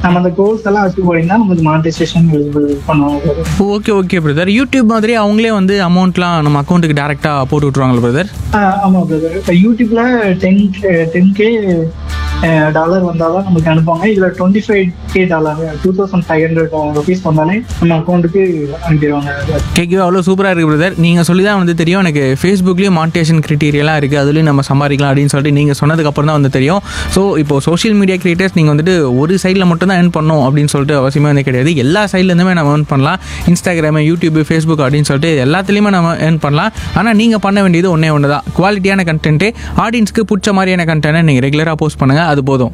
நம்ம அந்த கோல்ஸ் எல்லாம் அச்சீவ் பண்ணினா நமக்கு மானிட்டைசேஷன் எலிஜிபிள் பண்ணுவாங்க brother. Okay okay brother YouTube மாதிரி அவங்களே வந்து அமௌண்ட்லாம் நம்ம அக்கௌண்ட்டுக்கு டேரெக்டாக போட்டு விட்ருவாங்களா பிரதர் ஆஹ் ஆமா பிரதர் இப்போ யூடியூப்ல டென் டென் கே டாலர் வந்தாதான் நமக்கு அனுப்புவாங்க இதுல twenty five K dollar two thousand five hundred rupees வந்தாலே நம்ம அக்கௌண்ட்டுக்கு அனுப்பிடுவாங்க கேட்கவே அவ்வளோ சூப்பராக இருக்குது பிரதர் நீங்கள் சொல்லி தான் வந்து தெரியும் எனக்கு ஃபேஸ்புக்லேயும் மானிட்டேஷன் க்ரிட்டீரியெல்லாம் இருக்குது அதுலேயும் நம்ம சம்பாதிக்கலாம் அப்படின்னு சொல்லிட்டு நீங்கள் சொன்னதுக்கப்புறம் தான் வந்து தெரியும் ஸோ இப்போ சோஷியல் மீடியா கிரியேட்டர்ஸ் நீங்கள் வந்துட்டு ஒரு சைடில் மட்டும் தான் earn பண்ணணும் அப்படின்னு சொல்லிட்டு அவசியமே வந்து கிடையாது எல்லா சைட்லேருந்துமே நம்ம earn பண்ணலாம் இன்ஸ்டாகிராமு யூடியூப் ஃபேஸ்புக் அப்படின்னு சொல்லிட்டு எல்லாத்துலேயுமே நம்ம earn பண்ணலாம் ஆனால் நீங்கள் பண்ண வேண்டியது ஒன்றே ஒன்று தான் குவாலிட்டியான கண்டென்ட்டு ஆடியன்ஸ்க்கு பிடிச்ச மாதிரியான கண்டென்ட்டை நீங்கள் ரெகுலராக போஸ்ட் பண்ணுங்கள் அது போதும்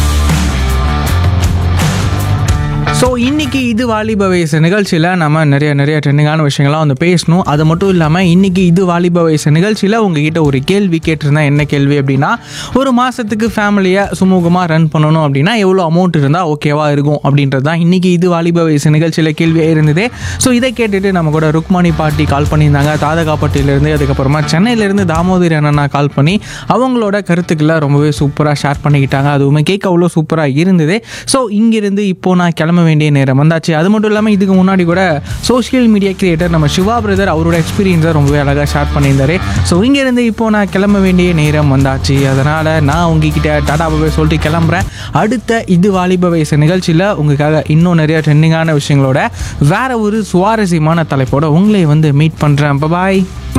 ஸோ இன்னைக்கு இது வாலிப வயசு நிகழ்ச்சியில் நம்ம நிறைய நிறைய ட்ரெண்டிங்கான விஷயங்கள்லாம் வந்து பேசணும் அது மட்டும் இல்லாமல் இன்னைக்கு இது வாலிப வயசு நிகழ்ச்சியில் உங்ககிட்ட ஒரு கேள்வி கேட்டிருந்தேன் என்ன கேள்வி அப்படின்னா ஒரு மாதத்துக்கு ஃபேமிலியை சுமூகமாக ரன் பண்ணணும் அப்படின்னா எவ்வளோ அமௌண்ட் இருந்தால் ஓகேவா இருக்கும் அப்படின்றது தான் இன்னைக்கு இது வாலிப வயசு நிகழ்ச்சியில் கேள்வியாக இருந்தது ஸோ இதை கேட்டுட்டு நம்ம கூட ருக்மணி பாட்டி கால் பண்ணியிருந்தாங்க தாதகாப்பட்டியிலேருந்து அதுக்கப்புறமா சென்னையிலேருந்து தாமோதரி அண்ணா கால் பண்ணி அவங்களோட கருத்துக்களை ரொம்பவே சூப்பராக ஷேர் பண்ணிக்கிட்டாங்க அதுவுமே கேட்க அவ்வளோ சூப்பராக இருந்தது ஸோ இங்கிருந்து இப்போ நான் கிளம்ப வேண்டிய நேரம் வந்தாச்சு அது மட்டும் இல்லாமல் இதுக்கு முன்னாடி கூட சோஷியல் மீடியா கிரியேட்டர் நம்ம சிவா பிரதர் அவரோட எக்ஸ்பீரியன்ஸை ரொம்பவே அழகாக ஷேர் பண்ணியிருந்தாரு ஸோ இங்கேருந்து இப்போ நான் கிளம்ப வேண்டிய நேரம் வந்தாச்சு அதனால் நான் உங்ககிட்ட டாடா பாய் சொல்லிட்டு கிளம்புறேன் அடுத்த இது வாலிப வயசு நிகழ்ச்சியில் உங்களுக்காக இன்னும் நிறைய ட்ரெண்டிங்கான விஷயங்களோட வேற ஒரு சுவாரஸ்யமான தலைப்போட உங்களை வந்து மீட் பண்ணுறேன் பாய்